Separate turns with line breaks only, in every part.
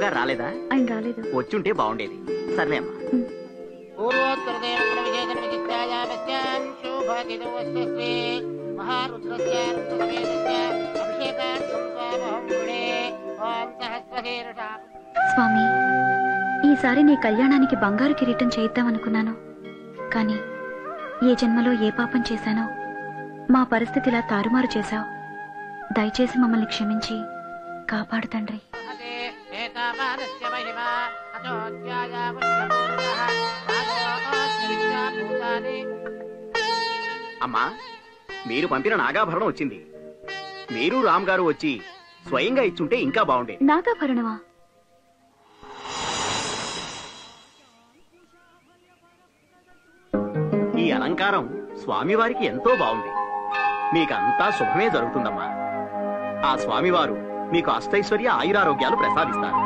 రామ్గారు రాలేదా
ఆయన రాలేదు
వచ్చుంటే బాగుండేది సర్లే అమ్మా
స్వామి ఈసారి నీ కళ్యాణానికి బంగారు కిరీటం చేయిద్దామనుకున్నాను కానీ ఏ జన్మలో ఏ పాపం చేశానో మా పరిస్థితి ఇలా తారుమారు చేశావు దయచేసి మమ్మల్ని క్షమించి కాపాడు తండ్రి
అమ్మా మీరు పంపిన నాగాభరణం వచ్చింది మీరు రామ్ గారు వచ్చి స్వయంగా ఇచ్చుంటే ఇంకా బాగుండేది
నాగాభరణమా
ఈ అలంకారం స్వామివారికి ఎంతో బాగుంది మీకంతా శుభమే జరుగుతుందమ్మా ఆ స్వామివారు మీకు అష్టైశ్వర్య ఆయురారోగ్యాలు ప్రసాదిస్తారు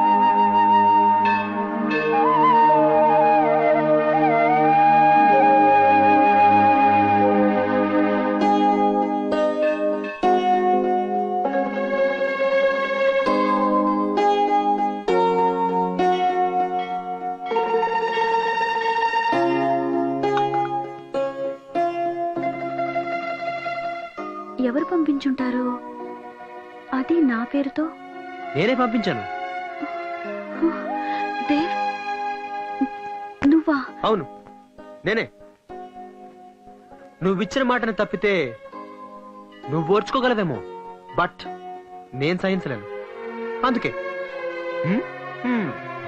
ఎవరు పంపించుంటారు అది నా పేరుతో
నేనే పంపించాను
దేవ్ నువ్వా
అవును నేనే నువ్విచ్చిన మాటను తప్పితే నువ్వు ఓర్చుకోగలవేమో బట్ నేను సహించలేను అందుకే హ్మ్? హ్మ్.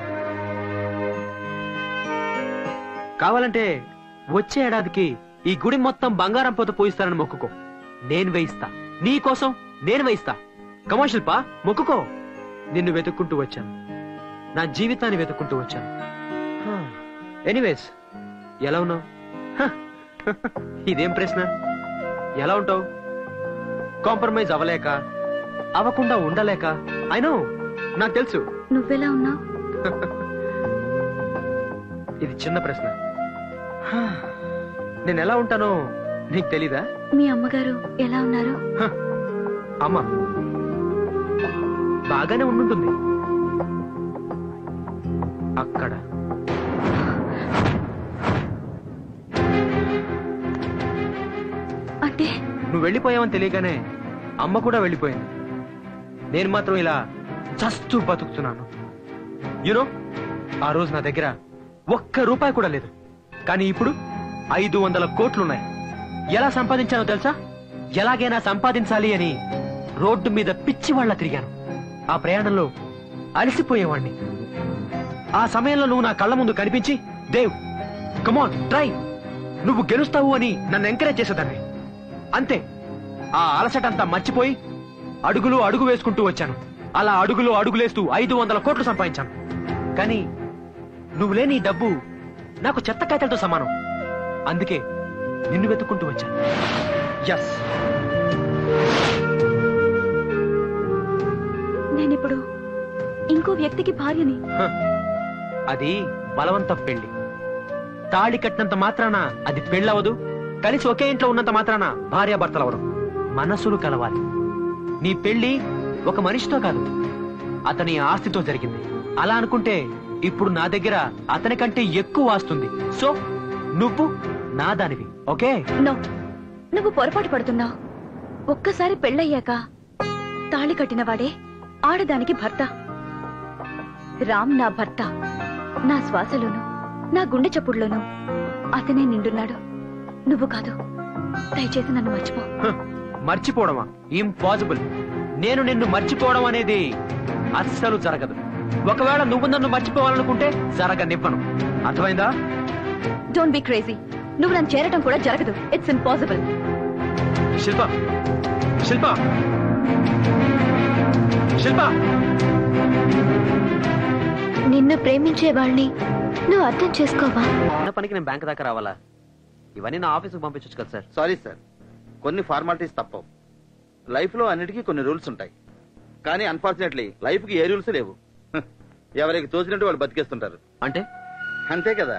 కావాలంటే వచ్చే ఏడాదికి ఈ గుడి మొత్తం బంగారం పోత పోయిస్తానని మొక్కుకో నేను వేయిస్తా నీ కోసం నేను వేయిస్తా కమా శిల్ప మొక్కుకో నిన్ను వెతుక్కుంటూ వచ్చాను నా జీవితాన్ని వెతుక్కుంటూ వచ్చాను ఎనీవేస్ ఎలా ఉన్నావు ఇదేం ప్రశ్న ఎలా ఉంటావు కాంప్రమైజ్ అవ్వలేక అవ్వకుండా ఉండలేక అయినో నాకు తెలుసు
నువ్వెలా ఉన్నావు
ఇది చిన్న ప్రశ్న నేను ఎలా ఉంటానో నీకు తెలీదా
మీ అమ్మగారు ఎలా ఉన్నారు
హ, అమ్మ బాగానే ఉండుంటుంది అక్కడ
అంటే
నువ్వు వెళ్ళిపోయావని తెలియగానే అమ్మ కూడా వెళ్ళిపోయింది నేను మాత్రం ఇలా చస్తూ బతుకుతున్నాను యునో ఆ రోజు నా దగ్గర ఒక్క రూపాయి కూడా లేదు కానీ ఇప్పుడు ఐదు వందల కోట్లున్నాయి ఎలా సంపాదించానో తెలుసా ఎలాగైనా సంపాదించాలి అని రోడ్డు మీద పిచ్చి వాళ్ళ తిరిగాను ఆ ప్రయాణంలో అలసిపోయేవాణ్ణి ఆ సమయంలో నువ్వు నా కళ్ళ ముందు కనిపించి దేవ్ కమాన్ ట్రై నువ్వు గెలుస్తావు అని నన్ను ఎంకరేజ్ చేసేదాన్ని అంతే ఆ అలసటంతా మర్చిపోయి అడుగులు అడుగు వేసుకుంటూ వచ్చాను అలా అడుగులు అడుగులేస్తూ ఐదు వందల కోట్లు సంపాదించాను కానీ నువ్వు లేని ఈ డబ్బు నాకు చెత్త కాయతలతో సమానం అందుకే నిన్ను వెతుక్కుంటూ వచ్చాను ఎస్
నేనిప్పుడు ఇంకో వ్యక్తికి భార్యని
అది బలవంత పెళ్లి తాళి కట్టినంత మాత్రాన అది పెళ్ళవదు కలిసి ఒకే ఇంట్లో ఉన్నంత మాత్రాన భార్యాభర్తలవరు మనసులు కలవాలి నీ పెళ్లి ఒక మనిషితో కాదు అతని ఆస్తితో జరిగింది అలా అనుకుంటే ఇప్పుడు నా దగ్గర అతని కంటే ఎక్కువ ఆస్తుంది సో నువ్వు నా దానివి ఓకే
నో నువ్వు పొరపాటు పడుతున్నావు ఒక్కసారి పెళ్ళయ్యాక తాళి కట్టినవాడే ఆడదానికి భర్త రామ్ నా భర్త నా శ్వాసలోను నా గుండె చప్పుడులోను అతనే నిండున్నాడు నువ్వు కాదు దయచేసి నన్ను మర్చిపో
హ, మర్చిపోవడమా ఇంపాసిబుల్ నేను నిన్ను మర్చిపోవడం అనేది అస్సలు జరగదు ఒకవేళ నువ్వు నన్ను మర్చిపోవాలనుకుంటే జరగనివ్వను అర్థమైందా
డోంట్ బి క్రేజీ నువ్వు నన్ను చేరటం కూడా జరగదు ఇట్స్ ఇంపాసిబుల్
శిల్ప శిల్ప శిల్ప
నిన్ను ప్రేమించే వాళ్ళని నువ్వు అర్థం చేసుకోవా
ఉన్న పనికి నేను బ్యాంక్ దాకా రావాలా ఇవన్నీ నా ఆఫీస్కి పంపించచ్చు కదా సార్
సారీ సార్ కొన్ని ఫార్మాలిటీస్ తప్పవు లైఫ్ లో అన్నిటికీ కొన్ని రూల్స్ ఉంటాయి కానీ అన్ఫార్చునేట్లీ లైఫ్ కి ఏ రూల్స్ లేవు హ, ఎవరికి తోచినట్టు వాళ్ళు బతికేస్తుంటారు
అంటే
అంతే కదా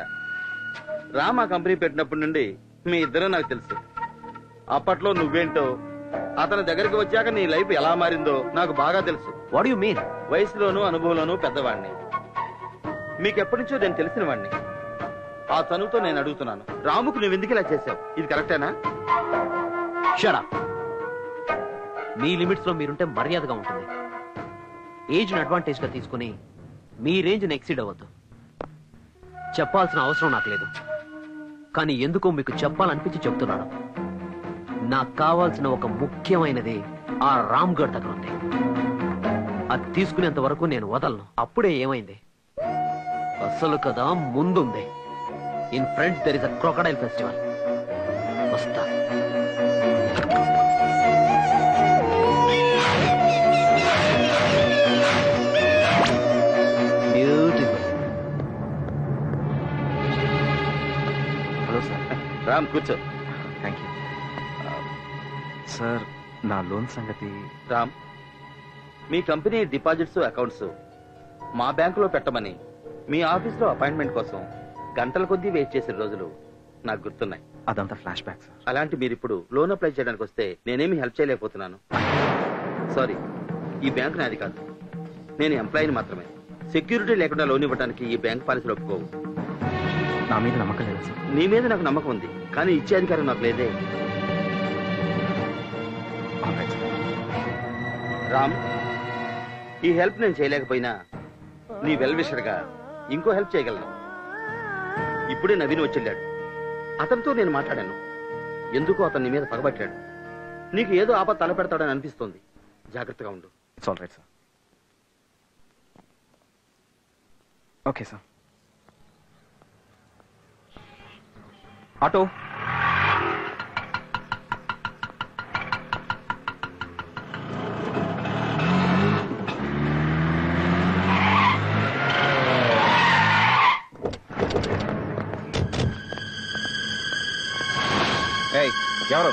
రామా కంపెనీ పెట్టినప్పటి నుండి మీ ఇద్దరు నాకు తెలుసు అప్పట్లో నువ్వేంటో అతని దగ్గరికి వచ్చాక నీ లైఫ్ ఎలా మారిందో నాకు బాగా తెలుసు
వాట్ యు మీన్
వయసులోనూ అనుభవంలోనూ పెద్దవాడిని మీకెప్పటి నుంచో నేను తెలిసిన వాడిని ఆ చనువుతో నేను అడుగుతున్నాను రాముకు నువ్వు ఎందుకు ఇలా చేశావు ఇది కరెక్టేనా
షరా మీ లిమిట్స్ లో మీరుంటే మర్యాదగా ఉంటుంది ఏజ్ అడ్వాంటేజ్ గా తీసుకుని మీ రేంజ్ ఎక్సీడ్ అవ్వద్దు చెప్పాల్సిన అవసరం నాకు లేదు కానీ ఎందుకో మీకు చెప్పాలనిపించి చెప్తున్నాను నాకు కావాల్సిన ఒక ముఖ్యమైనది ఆ రామ్ గఢ్ దగ్గర ఉంది అది తీసుకునేంత వరకు నేను వదలను అప్పుడే ఏమైంది అసలు కదా ముందుంది in front there is a crocodile festival వస్తా బ్యూటిఫుల్
హలో సార్
రామ్ కూర్చో
థ్యాంక్ యూ సార్ నా లోన్ సంగతి
రామ్ మీ కంపెనీ డిపాజిట్స్ అకౌంట్స్ మా బ్యాంకులో పెట్టమని మీ ఆఫీస్లో అపాయింట్మెంట్ కోసం గంటల కొద్దీ వెయిట్ చేసిన రోజులు నాకు గుర్తున్నాయి
అదంతా ఫ్లాష్ బ్యాక్ సార్
అలాంటి మీరు ఇప్పుడు లోన్ అప్లై చేయడానికి వస్తే నేనేమి హెల్ప్ చేయలేకపోతున్నాను సారీ ఈ బ్యాంక్ నాది కాదు నేను ఎంప్లాయీని మాత్రమే సెక్యూరిటీ లేకుండా లోన్ ఇవ్వడానికి ఈ బ్యాంక్ పాలసీలు ఒప్పుకోవు
నా మీద నమ్మకం లేదు సార్
నీ మీద నాకు నమ్మకం ఉంది కానీ ఇచ్చే అధికారం నాకు లేదే
Alright, sir.
రామ్ ఈ హెల్ప్ నేను చేయలేకపోయినా నీ వెల్ విషర్గా ఇంకో హెల్ప్ చేయగలను ఇప్పుడే నవీన్ వచ్చెళ్ళాడు అతనితో నేను మాట్లాడాను ఎందుకో అతను నీ మీద పగబట్టాడు నీకు ఏదో ఆపద తలపెడతాడని అనిపిస్తోంది జాగ్రత్తగా ఉండు
it's all right sir okay sir auto ఏయ్ ఎవరు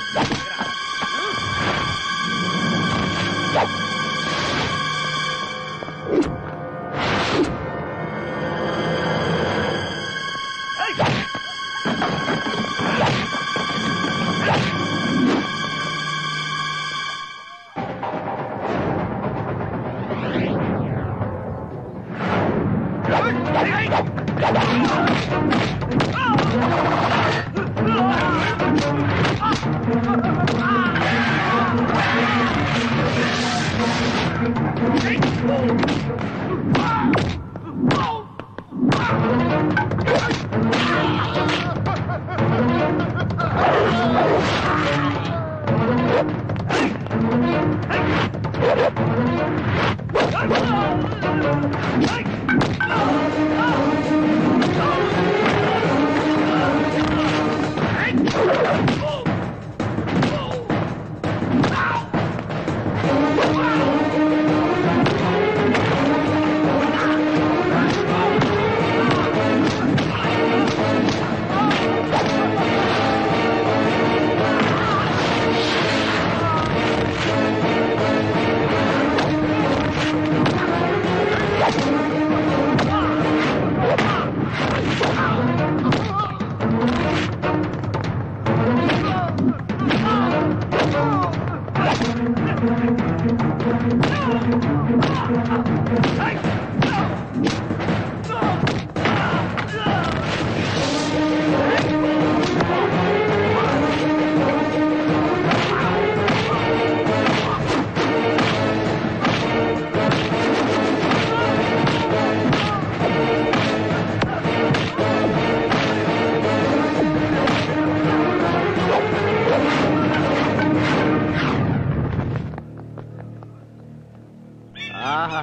ఆహా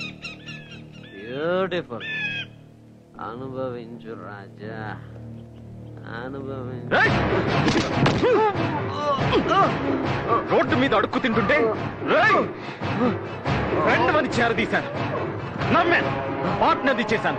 బ్యూటిఫుల్ అనుభవించు రాజా అనుభవించు
రోడ్డు మీద అడుక్కు తింటుంటే రేయ్! రెండు మంది చేరదీశాను నమ్మాను పార్ట్నర్ది చేశాను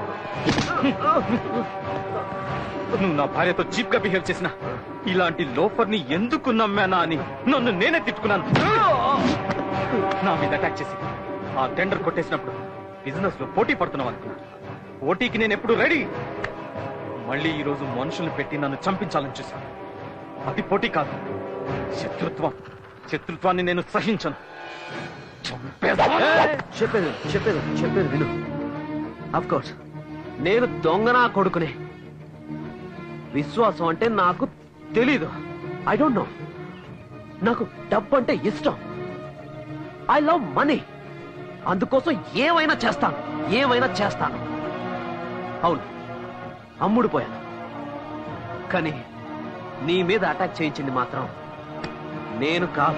నువ్వు నా భార్యతో చీప్ గా బిహేవ్ చేసిన ఇలాంటి లోఫర్ ని ఎందుకు నమ్మానా అని నన్ను నేనే తిట్టుకున్నాను నా మీద అటాక్ చేసి ఆ టెండర్ కొట్టేసినప్పుడు బిజినెస్ లో పోటీ పడుతున్నావు అనుకున్నాను పోటీకి నేను ఎప్పుడు రెడీ మళ్ళీ ఈ రోజు మనుషుల్ని పెట్టి నన్ను చంపించాలని చూశాను అది పోటీ కాదు శత్రుత్వం శత్రుత్వాన్ని నేను సహించను చంపేస్తా.
చెప్పేది చెప్పేది చెప్పేది విను అఫ్ కోర్స్ నేను దొంగనా కొడుకునే విశ్వాసం అంటే నాకు తెలీదు ఐ డోంట్ నో నాకు డబ్బు అంటే ఇష్టం ఐ లవ్ మనీ అందుకోసం ఏమైనా చేస్తాను ఏమైనా చేస్తాను అవును అమ్ముడు పోయాను కానీ నీ మీద అటాక్ చేయించింది మాత్రం నేను కాదు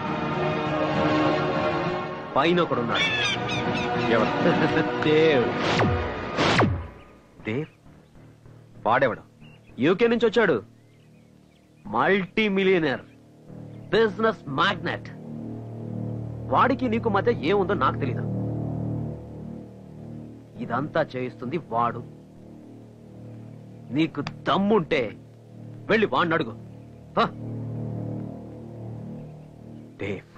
పైన ఒకడున్నాడు
ఎవరు
దేవ్
దేవ్ వాడెవడు
యూకే నుంచి వచ్చాడు మల్టీ మిలియనర్ బిజినెస్ మ్యాగ్నెట్ వాడికి నీకు మధ్య ఏముందో నాకు తెలీదు ఇదంతా చేయిస్తుంది వాడు నీకు దమ్ముంటే వెళ్ళి వాడిని అడుగు హ.
దేవ్